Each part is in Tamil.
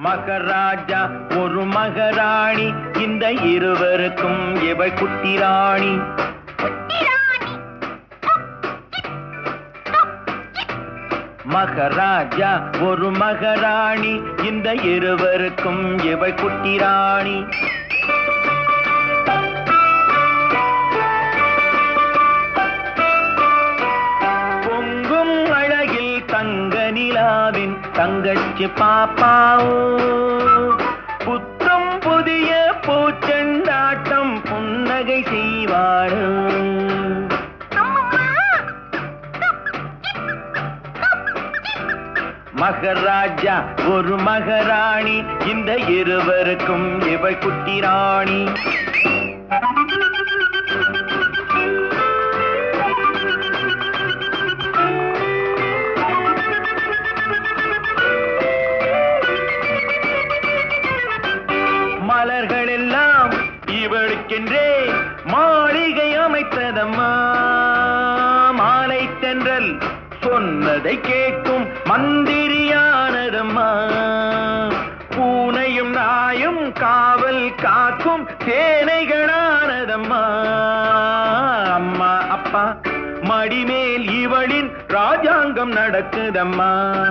மகராஜா ஒரு மகராணி இந்த இருவருக்கும் இவள் குட்டி ராணி மகராஜா ஒரு மகராணி இந்த இருவருக்கும் இவள் குட்டி ராணி பொங்கும் அழகில் தங்க நிலாவின் தங்கச்சி பாப்பாவோ புத்தம் புதிய பூச்செண்டாட்டம் புன்னகை செய்வாளோ மகராஜா ஒரு மகராணி இந்த இருவருக்கும் இவள் குட்டி ராணி மலர்கள் எல்லாம் இவளுக்கென்றே மாளிகை அமைத்ததம்மா மாலை தென்றல் சொன்னதை கேட்கும் மந்திரியானதம்மா பூனையும் நாயும் காவல் காக்கும் சேனைகளானதம்மா அம்மா அப்பா மடிமேல் இவளின் ராஜாங்கம் நடக்குதம்மா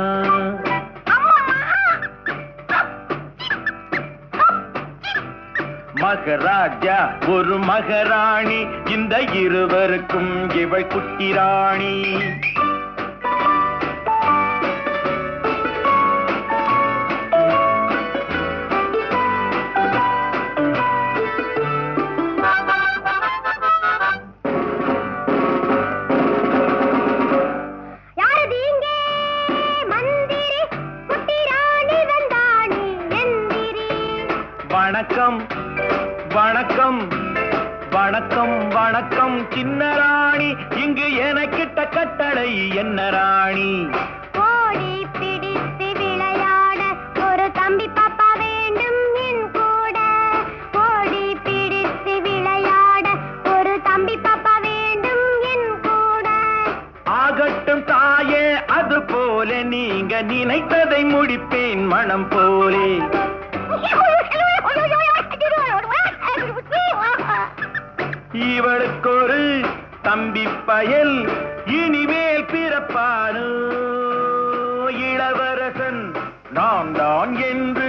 மகராஜா ஒரு மகராணி இந்த இருவருக்கும் இவள் குட்டி ராணி யாரது இங்கே மந்திரி குட்டி ராணி வந்தாணி எந்திரி வணக்கம் வணக்கம் வணக்கம் வணக்கம் சின்ன ராணி இங்கு எனக்கிட்ட கட்டளை என்ன ராணி ஓடி பிடித்து விளையாட ஒரு தம்பி பாப்பா வேண்டும் என் கூட ஓடி பிடித்து விளையாட ஒரு தம்பி பாப்பா வேண்டும் என் கூட ஆகட்டும் தாயே அது போல நீங்க நினைத்ததை முடிப்பேன் மனம் போலே இவளுக்கு ஒரு தம்பி பயல் இனிமேல் பிறப்பானோ இளவரசன் நான் தான் என்று